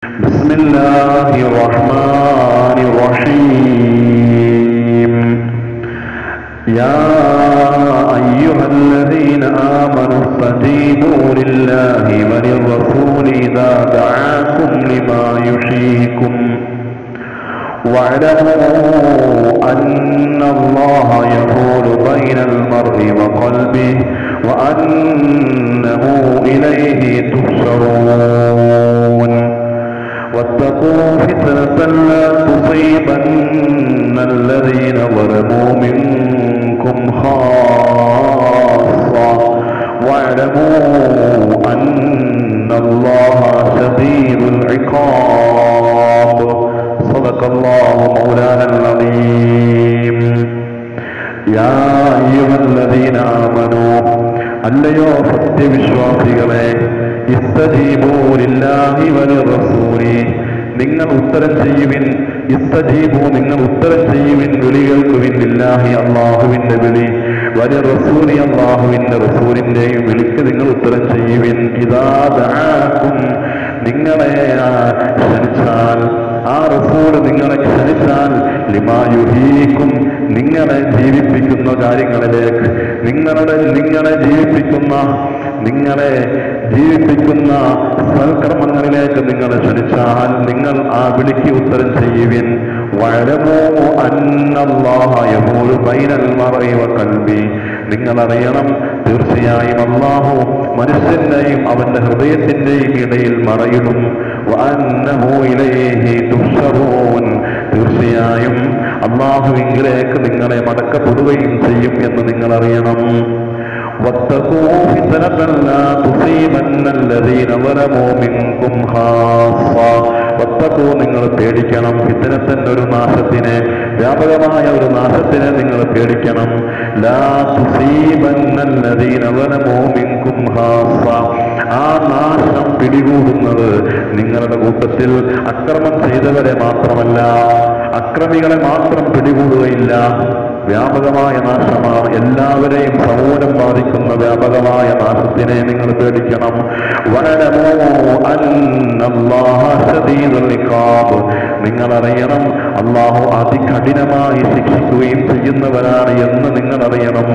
بسم الله الرحمن الرحيم يا أيها الذين آمنوا استجيبوا لله وللرسول إذا دعاكم لما يحييكم واعلموا أن الله يحول بين المرء وقلبه وأنه إليه تحشرون واتقوا فتنة لا تصيبن الذين ظلموا منكم خاصة واعلموا أن الله شديد العقاب صدق الله مولانا العظيم يا أيها الذين آمنوا അല്ലയോ സത്യവിശ്വാസികളെ ഇസ്തജീബൂലില്ലാഹി വലിറസൂലി നിങ്ങൾ ഉത്തരം ചെയ്യുവിൻ ഇസ്തജീബു നിങ്ങൾ ഉത്തരം ചെയ്യുവിൻ വിളി കേൾക്കുവിൻ ഇല്ലാഹി അള്ളാഹുവിന്റെ വിളി വലിയ റസൂലി അള്ളാഹുവിന്റെ റസൂലിന്റെയും വിളിക്ക് നിങ്ങൾ ഉത്തരം ചെയ്യുവിൻ ഇതാ ദഅാക്കും നിങ്ങളെ ആ ക്ഷണിച്ചാൽ ആ റസൂൽ നിങ്ങളെ ക്ഷണിച്ചാൽ ലിമായുഹീക്കും നിങ്ങളെ ജീവിപ്പിക്കുന്ന കാര്യങ്ങളിലേക്ക് നിങ്ങളുടെ നിങ്ങളെ ജീവിപ്പിക്കുന്ന നിങ്ങളെ ജീവിപ്പിക്കുന്ന സൽക്കർമ്മങ്ങളിലേക്ക് നിങ്ങളെ ക്ഷണിച്ചാൽ നിങ്ങൾ ആ വിളിക്ക് ഉത്തരം ചെയ്യുവിൻ വഴമോ അന്നല്ലാഹൂരു ബൈനൽ മറൈവ കൽബി നിങ്ങൾ അറിയണം തീർച്ചയായും അള്ളാഹു മനുഷ്യന്റെയും അവന്റെ ഹൃദയത്തിന്റെയും ഇടയിൽ മറയിടും വഅന്നഹു ഇലൈഹി തുഹ്ശറൂൻ തീർച്ചയായും അള്ളാഹുവിങ്കിലേക്ക് നിങ്ങളെ മടക്കപ്പെടുകയും ചെയ്യും എന്ന് നിങ്ങൾ അറിയണം واتقوا فتنة لا تصيبن الذين ظلموا منكم خاصة വത്തക്കൂ നിങ്ങൾ പേടിക്കണം ഫിത്തനത്തിന്റെ ഒരു നാശത്തിനെ വ്യാപകമായ ഒരു നാശത്തിനെ നിങ്ങൾ പേടിക്കണം ലാ തുസീബന്നല്ലദീന ളലമൂ മിൻകും ഖാസ്സ ആ നാശം പിടികൂടുന്നത് നിങ്ങളുടെ കൂട്ടത്തിൽ അക്രമം ചെയ്തവരെ മാത്രമല്ല അക്രമികളെ മാത്രം പിടികൂടുകയില്ല വ്യാപകമായ നാശമാണ് എല്ലാവരെയും സമൂലം ബാധിക്കുന്ന വ്യാപകമായ നാശത്തിനെ നിങ്ങൾ പേടിക്കണം വനമോ അന്നല്ലാഹ ശദീദുൽ ഇഖാബ് നിങ്ങൾ അറിയണം അള്ളാഹു അതികഠിനമായി ശിക്ഷിക്കുകയും ചെയ്യുന്നവരാണ് എന്ന് നിങ്ങൾ അറിയണം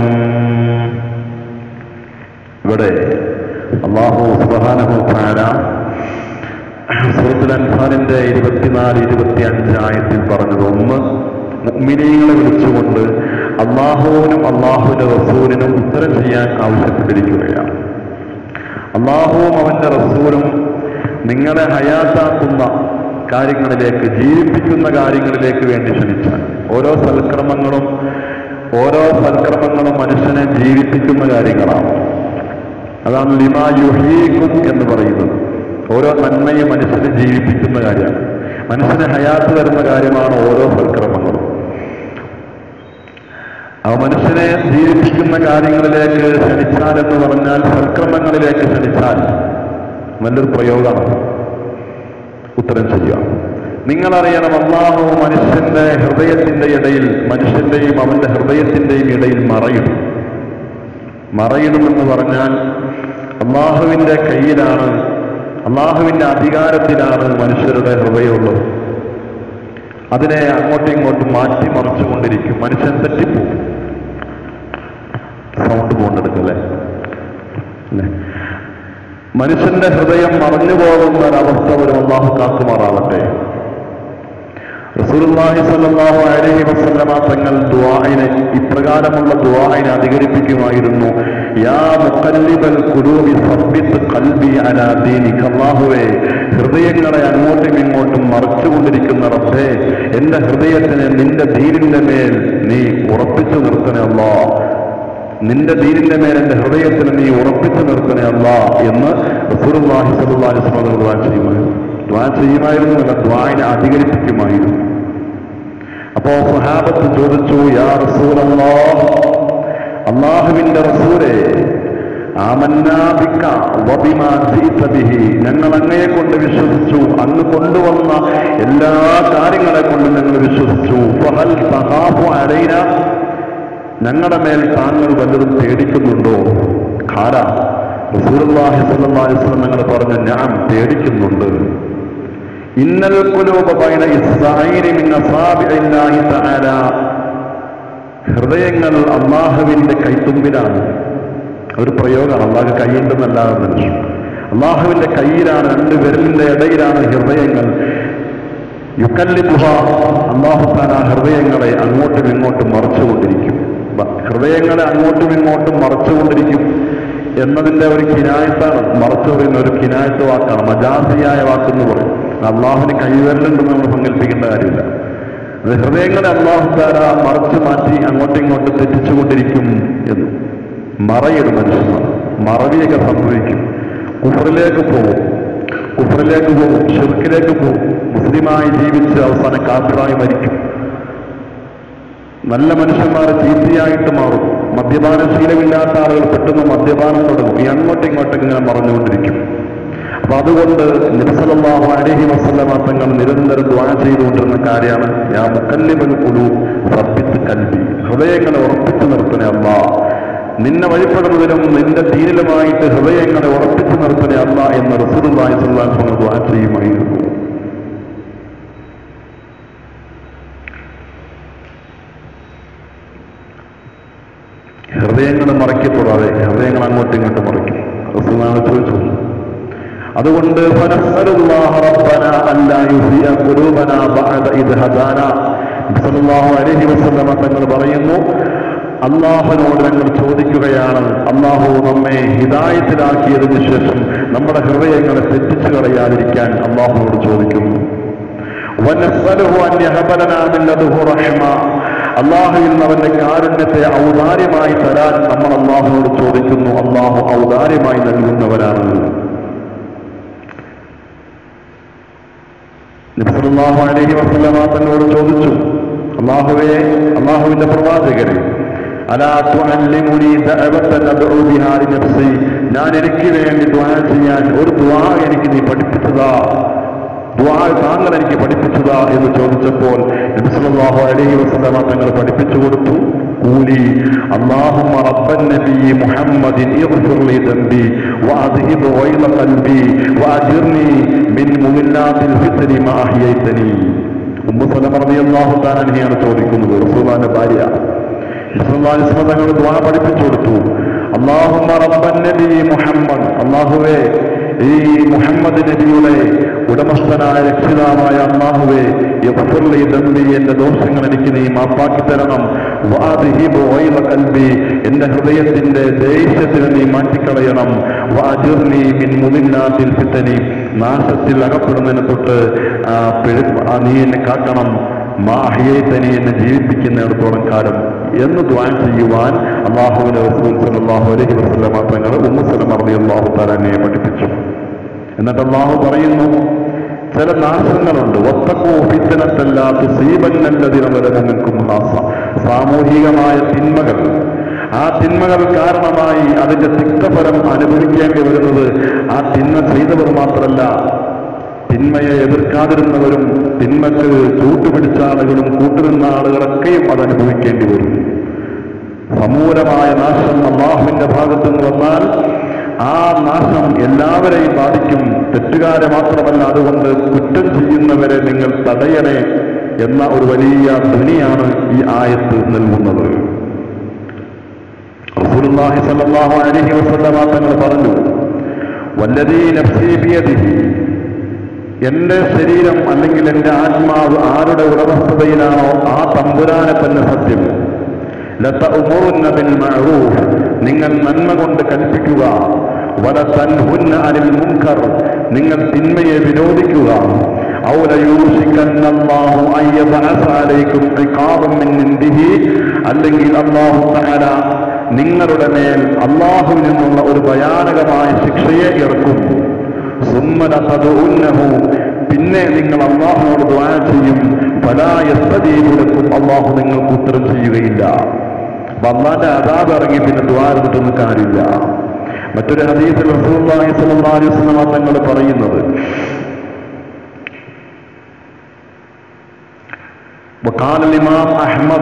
ഇവിടെ അള്ളാഹു സുബ്ഹാനഹു തആല സൂറത്തുൽ അൻഫാലിന്റെ ഇരുപത്തിനാല് ഇരുപത്തി അഞ്ച് ആയത്തിൽ പറഞ്ഞത് ഒന്ന് മുഅ്മിനീങ്ങളെ വിളിച്ചുകൊണ്ട് അള്ളാഹുവിനും അള്ളാഹുവിന്റെ റസൂലിനും ഉത്തരം ചെയ്യാൻ ആവശ്യപ്പെട്ടിരിക്കുകയാണ് അള്ളാഹുവും അവന്റെ റസൂലും നിങ്ങളെ ഹയാത്താക്കുന്ന കാര്യങ്ങളിലേക്ക് ജീവിപ്പിക്കുന്ന കാര്യങ്ങളിലേക്ക് വേണ്ടി ക്ഷണിച്ചാൽ ഓരോ സൽക്രമങ്ങളും ഓരോ സൽക്രമങ്ങളും മനുഷ്യനെ ജീവിപ്പിക്കുന്ന കാര്യങ്ങളാണ് അതാണ് ലിമാ യുഹീക്കും എന്ന് പറയുന്നത് ഓരോ നന്മയും മനുഷ്യനെ ജീവിപ്പിക്കുന്ന കാര്യമാണ് മനുഷ്യന് ഹയാത്ത് തരുന്ന കാര്യമാണ് ഓരോ സൽക്രമങ്ങളും അവ മനുഷ്യനെ ജീവിപ്പിക്കുന്ന കാര്യങ്ങളിലേക്ക് ക്ഷണിച്ചാൽ എന്ന് പറഞ്ഞാൽ സൽക്രമങ്ങളിലേക്ക് ക്ഷണിച്ചാൽ നല്ലൊരു പ്രയോഗമാണ് ഉത്തരം ചെയ്യുക നിങ്ങളറിയണം അള്ളാഹു മനുഷ്യന്റെ ഹൃദയത്തിന്റെ ഇടയിൽ മനുഷ്യന്റെയും അവന്റെ ഹൃദയത്തിന്റെയും ഇടയിൽ മറയിടും മറയിടുമെന്ന് പറഞ്ഞാൽ അള്ളാഹുവിന്റെ കയ്യിലാണ് അള്ളാഹുവിന്റെ അധികാരത്തിലാണ് മനുഷ്യരുടെ ഹൃദയമുള്ളത് അതിനെ അങ്ങോട്ടും ഇങ്ങോട്ടും മാറ്റി മറിച്ചുകൊണ്ടിരിക്കും മനുഷ്യൻ തെറ്റിപ്പോവും സൗണ്ട് പോകണ്ടെടുക്കല്ലേ അല്ലേ മനുഷ്യന്റെ ഹൃദയം മറഞ്ഞു പോകുന്ന ഒരവസ്ഥ ഒരു അള്ളാഹു കാക്കുമാറാവട്ടെ റസൂലുള്ളാഹി സ്വല്ലല്ലാഹു അലൈഹി വസല്ലമ തങ്ങൾ ദുആഇനെ ഇപ്രകാരമുള്ള ദുആഇനെ അധികരിപ്പിക്കുമായിരുന്നു യാ മുഖല്ലിബൽ ഖുലൂബി സബ്ബിത്ത് ഖൽബി അലാ ദീനിക അല്ലാഹുവേ ഹൃദയങ്ങളെ അങ്ങോട്ടും ഇങ്ങോട്ടും മറിച്ചുകൊണ്ടിരിക്കുന്ന റബ്ബേ എന്റെ ഹൃദയത്തിനെ നിന്റെ ദീനിന്റെ മേൽ നീ ഉറപ്പിച്ചു നിർത്തണേ അല്ലാ നിന്റെ ദീനിന്റെ മേൽ എന്റെ ഹൃദയത്തിന് നീ ഉറപ്പിച്ചു നിർത്തണേ അല്ല എന്ന് റസൂലുള്ളാഹി സ്വല്ലല്ലാഹു അലൈഹി വസല്ലം ദുആ ചെയ്യുമായിരുന്നു ദ്വാ ചെയ്യുമായിരുന്നു അല്ല ദ്വാനെ അധികരിപ്പിക്കുമായിരുന്നു അപ്പോ സുഹാബത്ത് ചോദിച്ചു യാ റസൂലല്ലാ അള്ളാഹുവിന്റെ റസൂലെ ആമന്നാബിക്ക വബിമാ ജീത ബിഹി ഞങ്ങൾ അങ്ങയെ കൊണ്ട് വിശ്വസിച്ചു അങ്ങ് കൊണ്ടുവന്ന എല്ലാ കാര്യങ്ങളെ കൊണ്ട് ഞങ്ങൾ വിശ്വസിച്ചു ഫഹൽ തഹാഫു അലൈന ഞങ്ങളുടെ മേൽ താങ്കൾ വല്ലതും പേടിക്കുന്നുണ്ടോ ഖാല റസൂലുള്ളാഹി സ്വല്ലല്ലാഹു അലൈഹി വസല്ലം ഞങ്ങൾ പറഞ്ഞു ഞാൻ പേടിക്കുന്നുണ്ട് ഇന്നൽ ഖുലൂബ ബൈന ഇസ്റാഈലി മിൻ അസാബിഇല്ലാഹി തആല ഹൃദയങ്ങൾ അള്ളാഹുവിന്റെ കൈത്തുമ്പിലാണ് ഒരു പ്രയോഗമാണ് അള്ളാഹ് കൈയുണ്ടെന്നല്ലാതെ മനുഷ്യൻ അള്ളാഹുവിന്റെ കയ്യിലാണ് രണ്ട് വിരലിന്റെ ഇടയിലാണ് ഹൃദയങ്ങൾ യുക്കല്ലിബുഹ അള്ളാഹു താൻ ആ ഹൃദയങ്ങളെ അങ്ങോട്ടും ഇങ്ങോട്ടും മറച്ചുകൊണ്ടിരിക്കും ബ- ഹൃദയങ്ങളെ അങ്ങോട്ടും ഇങ്ങോട്ടും മറച്ചുകൊണ്ടിരിക്കും എന്നതിന്റെ ഒരു കിനായത്താണ് മറച്ചു പറയുന്ന ഒരു കിനായത്ത് വാക്കാണ് മജാസിയായ വാക്കെന്ന് പറയും അള്ളാഹുവിന് കൈവിരലുണ്ടെന്ന് നമ്മൾ സങ്കല്പിക്കേണ്ട കാര്യമില്ല അത് ഹൃദയങ്ങളെ അള്ളാഹു താര മറച്ചു മാറ്റി അങ്ങോട്ടും ഇങ്ങോട്ടും തെറ്റിച്ചുകൊണ്ടിരിക്കും എന്ന് മറയിടും മനുഷ്യന്മാർ മറവിയൊക്കെ സംഭവിക്കും കുഫറിലേക്ക് പോകും കുഫറിലേക്ക് പോകും ഷിർക്കിലേക്ക് പോകും മുസ്ലിമായി ജീവിച്ച് അവസാനം കാഫിറായി മരിക്കും നല്ല മനുഷ്യന്മാർ ചീത്തയായിട്ട് മാറും മദ്യപാന ശീലമില്ലാത്ത ആളുകൾ പെട്ടെന്ന് മദ്യപാനം തുടങ്ങും ഈ അങ്ങോട്ടും ഇങ്ങോട്ടും ഇങ്ങനെ മറഞ്ഞുകൊണ്ടിരിക്കും അപ്പൊ അതുകൊണ്ട് നിരസലല്ലാഹു അലഹി വസല്ലമ തങ്ങൾ നിരന്തരം ദ്വാ ചെയ്തുകൊണ്ടിരുന്ന കാര്യമാണ് യാ മുക്കല്ലിബൽ കുലു സബ്ബിത്ത് കൽബി ഹൃദയങ്ങളെ ഉറപ്പിച്ചു നിർത്തണേ അല്ലാ നിന്നെ വഴിപ്പെടുന്നതിലും നിന്റെ തീരിലുമായിട്ട് ഹൃദയങ്ങളെ ഉറപ്പിച്ചു നിർത്തണേ അല്ല എന്ന് റസൂലുള്ളാഹി സ്വല്ലല്ലാഹു അലൈഹി വസല്ലം ദ്വാ ചെയ്യുമായിരുന്നു ഹൃദയങ്ങൾ മറക്കപ്പെടാതെ ഹൃദയങ്ങൾ അങ്ങോട്ടും ഇങ്ങോട്ടും മറയ്ക്കും റസൂലാണ് ചോദിച്ചു അതുകൊണ്ട് ഫനസ്അലുല്ലാഹ റബ്ബന അല്ലാ യുസിയ ഖുലൂബന ബഅദ ഇദ് ഹദാന നബി സല്ലല്ലാഹു അലൈഹി വസല്ലമ തങ്ങൾ പറയുന്നു അള്ളാഹുവിനോട് ഞങ്ങൾ ചോദിക്കുകയാണ് അള്ളാഹു നമ്മെ ഹിദായത്തിലാക്കിയതിനു ശേഷം നമ്മുടെ ഹൃദയങ്ങളെ തെറ്റിച്ചു കളയാതിരിക്കാൻ അള്ളാഹുവിനോട് ചോദിക്കുന്നു വനസ്അലുഹു അൻ യഹബ ലനാ മിൻ ലദുഹു റഹ്മ അള്ളാഹുവിൽ നിന്ന് അവന്റെ കാരുണ്യത്തെ ഔദാര്യമായി തരാൻ നമ്മൾ അള്ളാഹുവിനോട് ചോദിക്കുന്നു അള്ളാഹു ഔദാര്യമായി നൽകുന്നവരാണ് നബിസല്ലാഹു അലൈഹി വസല്ലമ തന്നോട് ചോദിച്ചു അള്ളാഹുവേ അള്ളാഹുവിന്റെ പ്രവാചകരെ അലാ തുഅല്ലിമുനി ദഅവത്തൻ അദ്ഉ ബിഹാ ലിനഫ്സി ഞാൻ എനിക്ക് വേണ്ടി ദുആ ചെയ്യാൻ ഒരു ദുആ എനിക്ക് നീ പഠിപ്പിച്ചതാ ദുആ താങ്കൾ എനിക്ക് പഠിപ്പിച്ചതാ എന്ന് ചോദിച്ചപ്പോൾ നബി സല്ലല്ലാഹു അലൈഹി വസല്ലമ തങ്ങൾ പഠിപ്പിച്ചു കൊടുത്തു കൂലി اللهم رب النبي محمد اغفر لي ذنبي واذهب غيظ قلبي واجرني من مملات الفتن ما احييتني ഉമ്മു സലമ റളിയല്ലാഹു തആല അൻഹയാണ് ചോദിക്കുന്നത് റസൂലുള്ളാഹിന്റെ ഭാര്യ ഇസ്ലാം തങ്ങൾ ദ്വാ പഠിപ്പിച്ചു കൊടുത്തു അള്ളാഹുമ്മ റബ്ബൻ നബി മുഹമ്മദ് അള്ളാഹുവേ ഈ മുഹമ്മദ് നബിയുടെ ഉടമസ്ഥനായ രക്ഷിതാവായ അള്ളാഹുവേ യഫ്ഫിർലി ദംബി എന്റെ ദോഷങ്ങൾ എനിക്ക് നീ മാപ്പാക്കി തരണം വാദിഹിബ് വൈല കൽബി എന്റെ ഹൃദയത്തിന്റെ ദേഷ്യത്തിന് നീ മാറ്റിക്കളയണം വാജിർനി മിൻ മുമിന്നാത്തിൽ ഫിത്തനി നാശത്തിൽ അകപ്പെടുന്നതിനെ തൊട്ട് ആ, പിഴ- ആ, നീ എന്നെ കാക്കണം മാഹിയത്തനി എന്നെ ജീവിപ്പിക്കുന്നിടത്തോളം കാലം എന്ന് ദ്വാൻ ചെയ്യുവാൻ അള്ളാഹുവിന്റെ റസൂൽ സല്ലല്ലാഹു അലൈഹി വസല്ലമ തങ്ങൾ ഉമ്മു സലമ റളിയല്ലാഹു തആല എന്നെ പഠിപ്പിച്ചു എന്നിട്ട് അള്ളാഹു പറയുന്നു ചില നാശങ്ങളുണ്ട് ഒത്തക്കോ ഫിത്തനത്തല്ല തുസീബന്നല്ലതിനവരങ്ങൾക്കും ഹാസ സാമൂഹികമായ തിന്മകൾ ആ തിന്മകൾ കാരണമായി അതിന്റെ തിക്തഫലം അനുഭവിക്കേണ്ടി വരുന്നത് ആ തിന്മ ചെയ്തവർ മാത്രമല്ല തിന്മയെ എതിർക്കാതിരുന്നവരും തിന്മക്ക് ചൂട്ടുപിടിച്ച ആളുകളും കൂട്ടുനിന്ന ആളുകളൊക്കെയും അത് അനുഭവിക്കേണ്ടി വരും സമൂലമായ നാശം അള്ളാഹുവിന്റെ ഭാഗത്ത് നിന്ന് വന്നാൽ ആ നാശം എല്ലാവരെയും ബാധിക്കും തെറ്റുകാരെ മാത്രമല്ല അതുകൊണ്ട് കുറ്റം ചെയ്യുന്നവരെ നിങ്ങൾ തടയണേ എന്ന ഒരു വലിയ ധ്വനിയാണ് ഈ ആയത്ത് നൽകുന്നത് റസൂലുള്ളാഹി സ്വല്ലല്ലാഹു അലൈഹി വസല്ലമ തങ്ങൾ പറഞ്ഞു വല്ലദീ നഫ്സി ബിയദിഹി എന്റെ ശരീരം അല്ലെങ്കിൽ എന്റെ ആത്മാവ് ആരുടെ ഉടമസ്ഥതയിലാണോ ആ തമ്പുരാനെ തന്നെ സത്യം ലതഉമുറുന്ന ബിൽ മഅറൂഫ് നിങ്ങൾ നന്മ കൊണ്ട് കൽപ്പിക്കുക വലതൻഹുന്ന അനിൽ മുൻകർ നിങ്ങൾ തിന്മയെ വിരോധിക്കുക ഔ ലയൂഷിക്കന്ന അല്ലാഹു അൻ യബഅസ അലൈക്കും ഇഖാബൻ മിൻ ഇൻദിഹി അല്ലെങ്കിൽ അല്ലാഹു തആല നിങ്ങളുടെ മേൽ അള്ളാഹുവിൽ നിന്നുള്ള ഒരു ഭയാനകമായ ശിക്ഷയെ ഇറക്കും സുമ്മന തദഉന്നഹു പിന്നെ നിങ്ങൾ അള്ളാഹുനോട് ദ്വാ ചെയ്യും ഫലായസ്തജീബുലക്കും അള്ളാഹു നിങ്ങൾക്ക് ഉത്തരം ചെയ്യുകയില്ല അപ്പൊ അള്ളാന്റെ അതാബ് ഇറങ്ങി പിന്നെ ദ്വാ എടുത്തിട്ടൊന്നും കാര്യമില്ല മറ്റൊരു ഹദീസിൽ റസൂലുള്ളാഹി സ്വല്ലല്ലാഹു അലൈഹി വസല്ലം തങ്ങൾ പറയുന്നത് وقال الإمام أحمد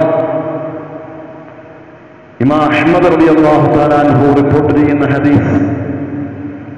ഇമാം അഹ്മദ് റളിയല്ലാഹു തആല അൻഹു റിപ്പോർട്ട് ചെയ്യുന്ന ഹദീസ്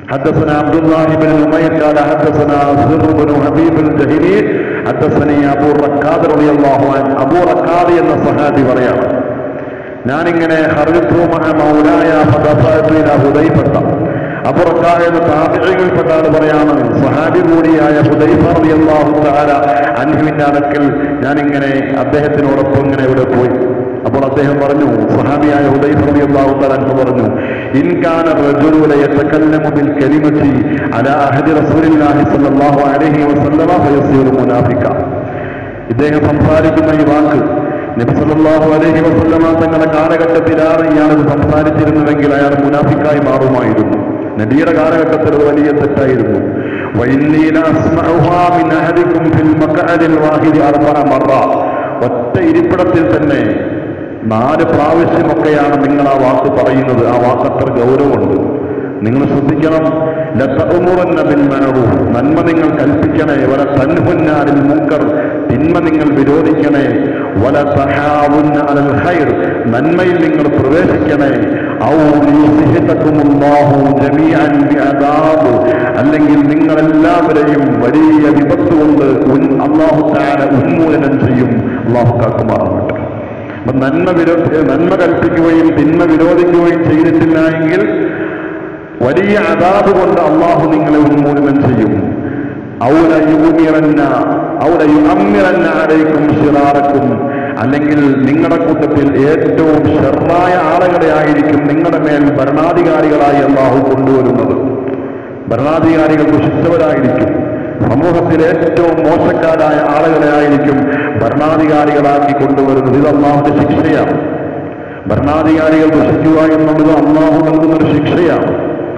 حدثنا عبد الله بن نمير قال حدثنا زر بن حبيب الجهني حدثني ابو الركاد رضي الله عنه ابو رക്കാദ് എന്ന സഹാബി പറയാണ് ഞാനിങ്ങനെ ഹർജത്തു മഅ മൗലായ ഫദഫഅതു ഇലാ ഹുദൈഫത്ത അബു റക്കാദ് എന്ന താബിഈകളിൽപ്പെട്ട ആൾ പറയാണ് സഹാബി കൂടിയായ ഹുദൈഫ റളിയല്ലാഹു തആല അൻഹുവിന്റെ അടുക്കൽ ഞാനിങ്ങനെ അദ്ദേഹത്തിനോടൊപ്പം ഇങ്ങനെ ഇവിടെ പോയി അപ്പോൾ അദ്ദേഹം പറഞ്ഞു സഹാബിയായ ഹുദൈഫ റളിയല്ലാഹു തആല അൻഹു പറഞ്ഞു ഇൻ കാന റജുലു ലയതകല്ലമു ബിൽ കലിമതി അലാ അഹദി റസൂലില്ലാഹി സ്വല്ലല്ലാഹു അലൈഹി വസല്ലമ ഫയസിറു മുനാഫിക ഇദ്ദേഹം സംസാരിക്കുന്ന ഈ വാക്ക് നബി സല്ലല്ലാഹു അലൈഹി വസല്ലമ തങ്ങളുടെ കാലഘട്ടത്തിലാണ് ഇയാളത് സംസാരിച്ചിരുന്നുവെങ്കിൽ അയാൾ മുനാഫിക്കായി മാറുമായിരുന്നു നബിയുടെ കാലഘട്ടത്തിൽ അത് വലിയ തെറ്റായിരുന്നു وإني لأسمعها من أحدكم في المقعد الواحد أربع مرات ഒറ്റ ഇരിപ്പിടത്തിൽ തന്നെ നാല് പ്രാവശ്യമൊക്കെയാണ് നിങ്ങൾ ആ വാക്ക് പറയുന്നത് ആ വാക്ക് അത്ര ഗൗരവമുണ്ട് നിങ്ങൾ ശ്രദ്ധിക്കണം ലതഅമുറന്ന ബിൽ മഅറൂഫ് നന്മ നിങ്ങൾ കൽപ്പിക്കണേ വല തൻഹുന്നാലിൽ മുൻകർ തിന്മ നിങ്ങൾ വിരോധിക്കണേ വല തഹാവുന്ന അലൽ ഖൈർ നന്മയിൽ നിങ്ങൾ പ്രവേശിക്കണേ ഔ യുസ്ഹിതകുമുല്ലാഹു ജമീഅൻ ബിഅദാബ് അല്ലെങ്കിൽ നിങ്ങളെല്ലാവരെയും വലിയ വിപത്ത് കൊണ്ട് ഉൻ- അല്ലാഹു തആല ഉന്മൂലനം ചെയ്യും അല്ലാഹു കാക്കുമാറാകട്ടെ അപ്പൊ നന്മ വിരോധ നന്മ കൽപ്പിക്കുകയും തിന്മ വിരോധിക്കുകയും ചെയ്തിട്ടില്ല എങ്കിൽ വലിയ അതാബ് കൊണ്ട് അള്ളാഹു നിങ്ങളെ ഉന്മൂലനം ചെയ്യും ഔല യുമിറന്ന ഔല യുഅമ്മിറന്ന അലൈക്കും ശിറാറക്കും അല്ലെങ്കിൽ നിങ്ങളുടെ കൂട്ടത്തിൽ ഏറ്റവും ഷെറായ ആളുകളെ ആയിരിക്കും നിങ്ങളുടെ മേൽ ഭരണാധികാരികളായി അള്ളാഹു കൊണ്ടുവരുന്നത് ഭരണാധികാരികൾ ദുഷിച്ചവരായിരിക്കും സമൂഹത്തിലെ ഏറ്റവും മോശക്കാരായ ആളുകളെ ആയിരിക്കും ഭരണാധികാരികളാക്കി കൊണ്ടുവരുന്നത് ഇത് അള്ളാഹുന്റെ ശിക്ഷയാണ് ഭരണാധികാരികൾ ദുഷിക്കുക എന്നുള്ളത് അള്ളാഹു നൽകുന്ന ഒരു ശിക്ഷയാണ്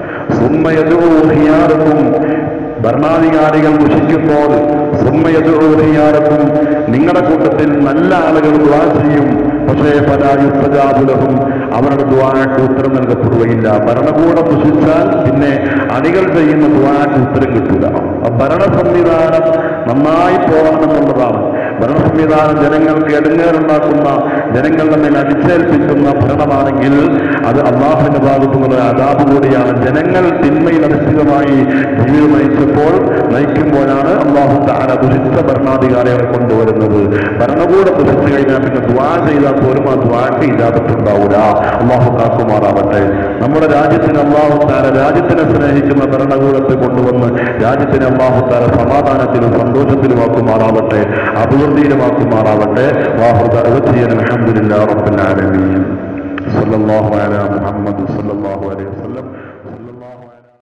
സുമ്മയതും ഭരണാധികാരികൾ ദുഷിക്കുമ്പോൾ സുമ്മയതും നിങ്ങളുടെ കൂട്ടത്തിൽ നല്ല ആളുകൾ ദ്വാ ചെയ്യും പക്ഷേ പല യുദ്ധജാതുലഹും അവരുടെ ദ്വാക്ക് ഉത്തരം നൽകപ്പെടുകയില്ല ഭരണകൂടം ദുഷിച്ചാൽ പിന്നെ അണികൾ ചെയ്യുന്ന ദ്വാക്ക് ഉത്തരം കിട്ടില്ല ഭരണ സംവിധാനം നന്നായി പോകണമെന്നുള്ളതാണ് ഭരണ സംവിധാനം ജനങ്ങൾക്ക് എടുങ്ങേറുണ്ടാക്കുന്ന ജനങ്ങളുടെ മേൽ അടിച്ചേൽപ്പിക്കുന്ന ഭരണമാണെങ്കിൽ അത് അള്ളാഹുവിന്റെ ഭാഗത്തു നിന്നുള്ള അതാപ് കൂടിയാണ് ജനങ്ങൾ തിന്മയിൽ അധിഷ്ഠിതമായി ജീവിതം നയിച്ചപ്പോൾ നയിക്കുമ്പോഴാണ് അള്ളാഹു താര ദുഷിച്ച ഭരണാധികാരികളെ കൊണ്ടുവരുന്നത് ഭരണകൂടം ദുഷിച്ചു കഴിഞ്ഞാൽ പിന്നെ ദ്വാ ചെയ്താൽ പോലും ആ ദ്വാക്ക് ഇജാപത്തുണ്ടാവൂല അള്ളാഹു കാക്കുമാറാവട്ടെ നമ്മുടെ രാജ്യത്തിന് അള്ളാഹു താര രാജ്യത്തിനെ സ്നേഹിക്കുന്ന ഭരണകൂടത്തെ കൊണ്ടുവന്ന് രാജ്യത്തിന് അള്ളാഹു താര സമാധാനത്തിലും സന്തോഷത്തിലുമാക്കുമാറാവട്ടെ അഭിവൃദ്ധിയിലുമാക്കുമാറാവട്ടെ വാഹുദ അലഹമുല്ലാ റബ്ബുൽ ആലമീൻ സല്ലല്ലാഹു അലാ മുഹമ്മദ് സല്ലല്ലാഹു അലൈഹി വസല്ലം